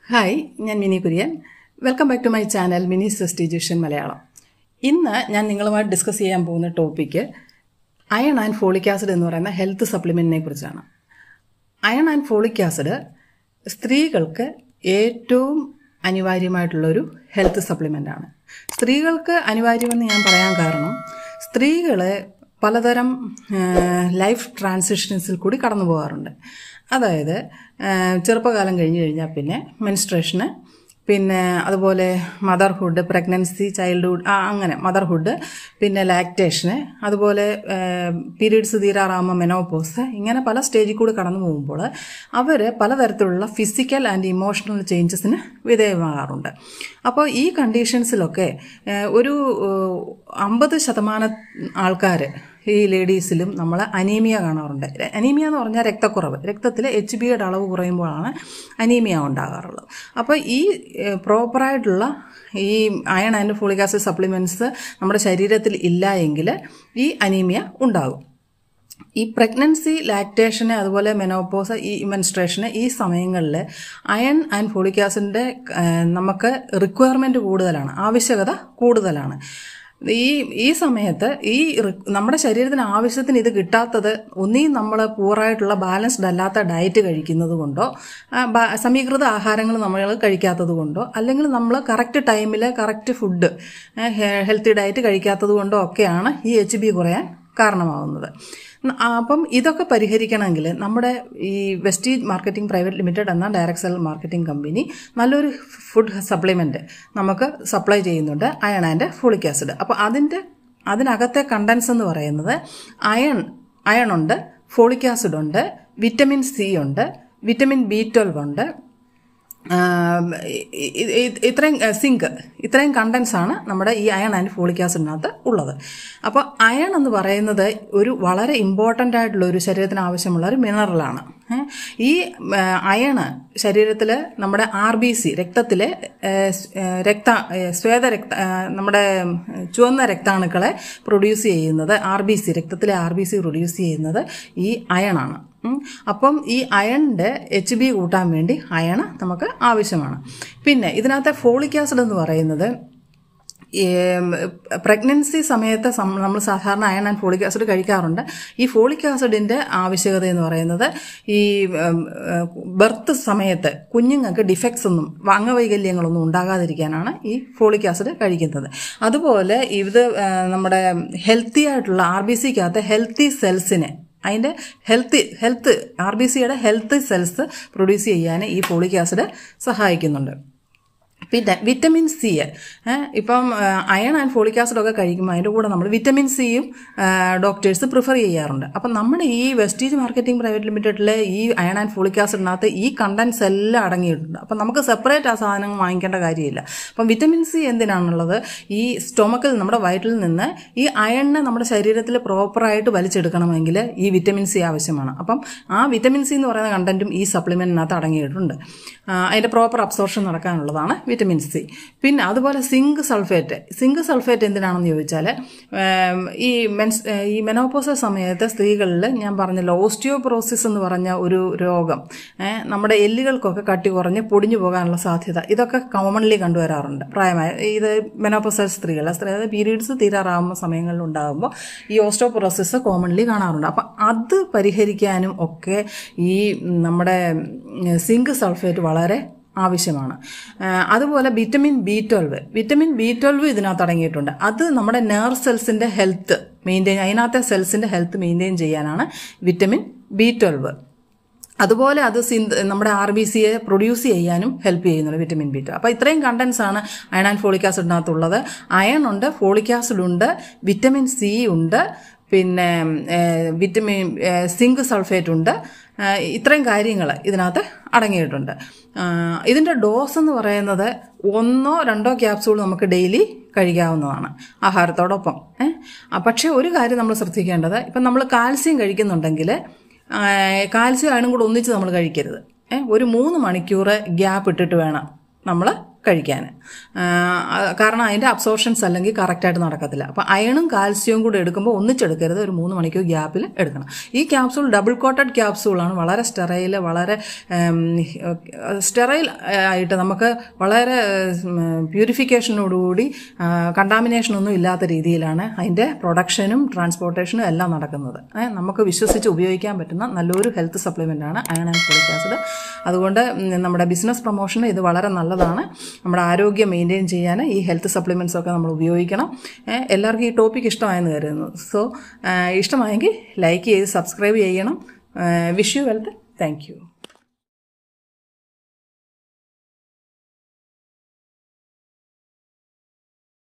hi ഞാൻ Mini Kurian welcome back to my channel Mini substitution Malayalam ഇന്ന് ഞാൻ നിങ്ങളുമായിട്ട് ഡിസ്കസ് ചെയ്യാൻ പോകുന്ന topic iron and folic acid എന്ന് പറയുന്ന ഹെൽത്ത് സപ്ലിമെൻറ്റിനെ കുറിച്ചാണ് അയൺ ആൻഡ് ഫോളിക് ആസിഡ് സ്ത്രീകൾക്ക് ഏറ്റവും അനിവാര്യമായിട്ടുള്ളൊരു ഹെൽത്ത് സപ്ലിമെൻ്റ് ആണ് സ്ത്രീകൾക്ക് അനിവാര്യമെന്ന് ഞാൻ പറയാൻ കാരണം സ്ത്രീകളെ പലതരം ലൈഫ് ട്രാൻസിഷൻസിൽ കൂടി കടന്നു പോകാറുണ്ട് അതായത് ചെറുപ്പകാലം കഴിഞ്ഞ് കഴിഞ്ഞാൽ പിന്നെ മെൻസ്ട്രേഷന് പിന്നെ അതുപോലെ മദർഹുഡ് പ്രഗ്നൻസി ചൈൽഡ്ഹുഡ് ആ അങ്ങനെ മദർഹുഡ് പിന്നെ ലാക്ടേഷന് അതുപോലെ പീരീഡ്സ് തീരാറാകുമ്പോൾ മെനോപോസ് ഇങ്ങനെ പല സ്റ്റേജിൽ കൂടി കടന്നു പോകുമ്പോൾ അവർ പലതരത്തിലുള്ള ഫിസിക്കൽ ആൻഡ് ഇമോഷണൽ ചേഞ്ചസിന് വിധേയമാകാറുണ്ട് അപ്പോൾ ഈ കണ്ടീഷൻസിലൊക്കെ ഒരു അമ്പത് ശതമാനം ആൾക്കാർ ഈ ലേഡീസിലും നമ്മൾ അനീമിയ കാണാറുണ്ട് അനീമിയ എന്ന് പറഞ്ഞാൽ രക്തക്കുറവ് രക്തത്തിൽ എച്ച് ബിയുടെ അളവ് കുറയുമ്പോഴാണ് അനീമിയ ഉണ്ടാകാറുള്ളത് അപ്പോൾ ഈ പ്രോപ്പറായിട്ടുള്ള ഈ iron and folic acid supplements നമ്മുടെ ശരീരത്തിൽ ഇല്ല എങ്കിൽ ഈ അനീമിയ ഉണ്ടാകും ഈ പ്രഗ്നൻസി ലാക്ടേഷന് അതുപോലെ മെനോപ്പോസ് ഈ മെൻസ്ട്രേഷന് ഈ സമയങ്ങളിൽ അയൺ ആൻഡ് ഫോളിക് ആസിഡിൻ്റെ നമുക്ക് റിക്വയർമെൻറ്റ് കൂടുതലാണ് ആവശ്യകത കൂടുതലാണ് ഈ ഈ സമയത്ത് ഈ നമ്മുടെ ശരീരത്തിന് ആവശ്യത്തിന് ഇത് കിട്ടാത്തത് ഒന്നീ നമ്മൾ പൂറായിട്ടുള്ള ബാലൻസ്ഡ് അല്ലാത്ത ഡയറ്റ് കഴിക്കുന്നത് കൊണ്ടോ സമീകൃത ആഹാരങ്ങൾ നമ്മൾ കഴിക്കാത്തത് കൊണ്ടോ അല്ലെങ്കിൽ നമ്മൾ കറക്റ്റ് ടൈമിൽ കറക്റ്റ് ഫുഡ് ഹെൽത്തി ഡയറ്റ് കഴിക്കാത്തത് കൊണ്ടോ ഒക്കെയാണ് ഈ എച്ച് ബി കുറയാൻ കാരണമാകുന്നത് അപ്പം ഇതൊക്കെ പരിഹരിക്കണമെങ്കിൽ നമ്മുടെ ഈ വെസ്റ്റീജ് മാർക്കറ്റിംഗ് പ്രൈവറ്റ് ലിമിറ്റഡ് എന്ന ഡയറക്ട് സെൽ മാർക്കറ്റിംഗ് കമ്പനി നല്ലൊരു ഫുഡ് സപ്ലിമെൻറ്റ് നമുക്ക് സപ്ലൈ ചെയ്യുന്നുണ്ട് അയൺ ആൻഡ് ഫോളിക് ആസിഡ് അപ്പോൾ അതിൻ്റെ അതിനകത്തെ കണ്ടൻസ് എന്ന് പറയുന്നത് അയൺ അയൺ ഉണ്ട് ഫോളിക് ആസിഡ് ഉണ്ട് വിറ്റമിൻ സി ഉണ്ട് വിറ്റമിൻ ബി ട്വൽവ് ഉണ്ട് ഇത്രയും സിങ്ക് ഇത്രയും കണ്ടൻസ് ആണ് നമ്മുടെ ഈ അയൺ ആൻഡ് ഫോളിക് ആസിഡിനകത്ത് ഉള്ളത് അപ്പോൾ അയൺ എന്ന് പറയുന്നത് ഒരു വളരെ ഇമ്പോർട്ടൻ്റ് ആയിട്ടുള്ള ഒരു ശരീരത്തിന് ആവശ്യമുള്ള ഒരു മിനറലാണ് ഈ അയണ് ശരീരത്തിൽ നമ്മുടെ ആർ ബി സി രക്തത്തിലെ രക്ത ശ്വേത രക്ത നമ്മുടെ ചുവന്ന രക്താണുക്കളെ പ്രൊഡ്യൂസ് ചെയ്യുന്നത് ആർ ബി സി രക്തത്തിലെ ആർ ബി സി പ്രൊഡ്യൂസ് ചെയ്യുന്നത് ഈ അയണാണ് അപ്പം ഈ അയണിൻ്റെ എച്ച് ബി കൂട്ടാൻ വേണ്ടി അയണ് നമുക്ക് ആവശ്യമാണ് പിന്നെ ഇതിനകത്തെ ഫോളിക് ആസിഡ് എന്ന് പറയുന്നത് പ്രഗ്നൻസി സമയത്ത് നമ്മൾ സാധാരണ അയൺ ആൻഡ് ഫോളിക് ആസിഡ് കഴിക്കാറുണ്ട് ഈ ഫോളിക് ആസിഡിൻ്റെ ആവശ്യകത എന്ന് പറയുന്നത് ഈ ബർത്ത് സമയത്ത് കുഞ്ഞുങ്ങൾക്ക് ഡിഫക്ട്സ് ഒന്നും അംഗവൈകല്യങ്ങളൊന്നും ഉണ്ടാകാതിരിക്കാനാണ് ഈ ഫോളിക് ആസിഡ് കഴിക്കുന്നത് അതുപോലെ ഇത് നമ്മുടെ ഹെൽത്തി ആയിട്ടുള്ള ആർ ബി സിക്കകത്ത് ഹെൽത്തി സെൽസിനെ അതിൻ്റെ ഹെൽത്ത് ഹെൽത്ത് ആർ ബി സിയുടെ ഹെൽത്ത് സെൽസ് പ്രൊഡ്യൂസ് ചെയ്യാൻ ഈ ഫോളിക് ആസിഡ് സഹായിക്കുന്നുണ്ട് പിന്നെ വിറ്റമിൻ സി ഇപ്പം അയൺ ആൻഡ് ഫോളിക് ആസിഡ് ഒക്കെ കഴിക്കുമ്പോൾ അതിൻ്റെ കൂടെ നമ്മൾ വിറ്റമിൻ സിയും ഡോക്ടേഴ്സ് പ്രിഫർ ചെയ്യാറുണ്ട് അപ്പം നമ്മുടെ ഈ വെസ്റ്റീജ് മാർക്കറ്റിംഗ് പ്രൈവറ്റ് ലിമിറ്റഡിലെ ഈ അയൺ ആൻഡ് ഫോളിക് ആസിഡിനകത്ത് ഈ കണ്ടൻസ് എല്ലാം അടങ്ങിയിട്ടുണ്ട് അപ്പം നമുക്ക് സെപ്പറേറ്റ് ആ സാധനങ്ങൾ വാങ്ങിക്കേണ്ട കാര്യമില്ല അപ്പം വിറ്റമിൻ സി എന്തിനാണുള്ളത് ഈ സ്റ്റൊമക്കിൽ നമ്മുടെ വയറ്റിൽ നിന്ന് ഈ അയണിനെ നമ്മുടെ ശരീരത്തിൽ പ്രോപ്പറായിട്ട് വലിച്ചെടുക്കണമെങ്കിൽ ഈ വിറ്റമിൻ സി ആവശ്യമാണ് അപ്പം ആ വിറ്റമിൻ സി എന്ന് പറയുന്ന കണ്ടന്റും ഈ സപ്ലിമെൻറ്റിനകത്ത് അടങ്ങിയിട്ടുണ്ട് അതിൻ്റെ പ്രോപ്പർ അബ്സോർഷൻ നടക്കാനുള്ളതാണ് വിറ്റമിൻ സി പിന്നെ അതുപോലെ സിങ്ക് സൾഫേറ്റ് സിങ്ക് സൾഫേറ്റ് എന്തിനാണെന്ന് ചോദിച്ചാൽ ഈ മെൻസ് ഈ മെനോപ്പോസ സമയത്ത് സ്ത്രീകളിൽ ഞാൻ പറഞ്ഞല്ലോ ഓസ്റ്റിയോപ്രോസിസ് എന്ന് പറഞ്ഞ ഒരു രോഗം നമ്മുടെ എല്ലുകൾക്കൊക്കെ കട്ടി കുറഞ്ഞ് പൊടിഞ്ഞു പോകാനുള്ള സാധ്യത ഇതൊക്കെ കോമൺലി കണ്ടുവരാറുണ്ട് പ്രായമായ ഇത് മെനോപ്പോസ സ്ത്രീകൾ അതായത് പീരീഡ്സ് തീരാറാകുന്ന സമയങ്ങളിൽ ഉണ്ടാകുമ്പോൾ ഈ ഓസ്റ്റിയോപ്രോസിസ് കോമൺലി കാണാറുണ്ട് അപ്പം അത് പരിഹരിക്കാനും ഒക്കെ ഈ നമ്മുടെ സിങ്ക് സൾഫേറ്റ് വളരെ ആവശ്യമാണ് അതുപോലെ vitamin B twelve vitamin B twelve ഇതിനകത്ത് അടങ്ങിയിട്ടുണ്ട് അത് നമ്മുടെ നെർവ് സെൽസിൻ്റെ ഹെൽത്ത് മെയിൻറ്റെയിൻ അതിനകത്തെ സെൽസിൻ്റെ ഹെൽത്ത് മെയിൻറ്റെയിൻ ചെയ്യാനാണ് വിറ്റമിൻ ബി ട്വൽവ് അതുപോലെ അത് സിന്ത് നമ്മുടെ ആർ ബി സിയെ പ്രൊഡ്യൂസ് ചെയ്യാനും ഹെൽപ്പ് ചെയ്യുന്നുണ്ട് വിറ്റമിൻ ബി അപ്പോൾ ഇത്രയും കണ്ടൻസ് ആണ് അയൺ ആൻഡ് ഫോളിക് ആസിഡിനകത്തുള്ളത് അയൺ ഉണ്ട് ഫോളിക് ആസിഡ് ഉണ്ട് വിറ്റമിൻ സി ഉണ്ട് പിന്നെ വിറ്റമിൻ സിങ്ക് സൾഫേറ്റ് ഉണ്ട് ഇത്രയും കാര്യങ്ങൾ ഇതിനകത്ത് അടങ്ങിയിട്ടുണ്ട് ഇതിൻ്റെ ഡോസ് എന്ന് പറയുന്നത് ഒന്നോ രണ്ടോ ക്യാപ്സൂൾ നമുക്ക് ഡെയിലി കഴിക്കാവുന്നതാണ് ആഹാരത്തോടൊപ്പം പക്ഷേ ഒരു കാര്യം നമ്മൾ ശ്രദ്ധിക്കേണ്ടത് ഇപ്പം നമ്മൾ കാൽസ്യം കഴിക്കുന്നുണ്ടെങ്കിൽ കാൽസ്യം അയണും കൂടെ ഒന്നിച്ച് നമ്മൾ കഴിക്കരുത് ഒരു മൂന്ന് മണിക്കൂർ ഗ്യാപ്പ് ഇട്ടിട്ട് വേണം നമ്മൾ കഴിക്കാൻ ആ, കാരണം അതിൻ്റെ അബ്സോർഷൻസ് അല്ലെങ്കിൽ കറക്റ്റായിട്ട് നടക്കത്തില്ല അപ്പോൾ അയണും കാൽസ്യവും കൂടെ എടുക്കുമ്പോൾ ഒന്നിച്ചെടുക്കരുത് ഒരു മൂന്ന് മണിക്കൂർ ഗ്യാപ്പിൽ എടുക്കണം ഈ ക്യാപ്സൂൾ ഡബിൾ കോട്ടഡ് ക്യാപ്സൂളാണ് വളരെ സ്റ്റെറൈൽ വളരെ സ്റ്റെറൈൽ ആയിട്ട് നമുക്ക് വളരെ പ്യൂരിഫിക്കേഷനോടുകൂടി കണ്ടാമിനേഷനൊന്നും ഇല്ലാത്ത രീതിയിലാണ് അതിൻ്റെ പ്രൊഡക്ഷനും ട്രാൻസ്പോർട്ടേഷനും എല്ലാം നടക്കുന്നത് ഏ, നമുക്ക് വിശ്വസിച്ച് ഉപയോഗിക്കാൻ പറ്റുന്ന നല്ലൊരു ഹെൽത്ത് സപ്ലിമെൻ്റാണ് അയൺ ആൻഡ് ഫോളിക് ആസിഡ് അതുകൊണ്ട് ഉം, നമ്മുടെ ബിസിനസ് പ്രൊമോഷന് ഇത് വളരെ നല്ലതാണ് നമ്മുടെ ആരോഗ്യം മെയിൻറ്റെയിൻ ചെയ്യാൻ ഈ ഹെൽത്ത് സപ്ലിമെൻറ്റ്സ് ഒക്കെ നമ്മൾ ഉപയോഗിക്കണം ഏ, എല്ലാവർക്കും ഈ ടോപ്പിക് ഇഷ്ടമായെന്ന് കരുതുന്നു സോ ഇഷ്ടമായെങ്കിൽ ലൈക്ക് ചെയ്ത് സബ്സ്ക്രൈബ് ചെയ്യണം wish you wealth thank U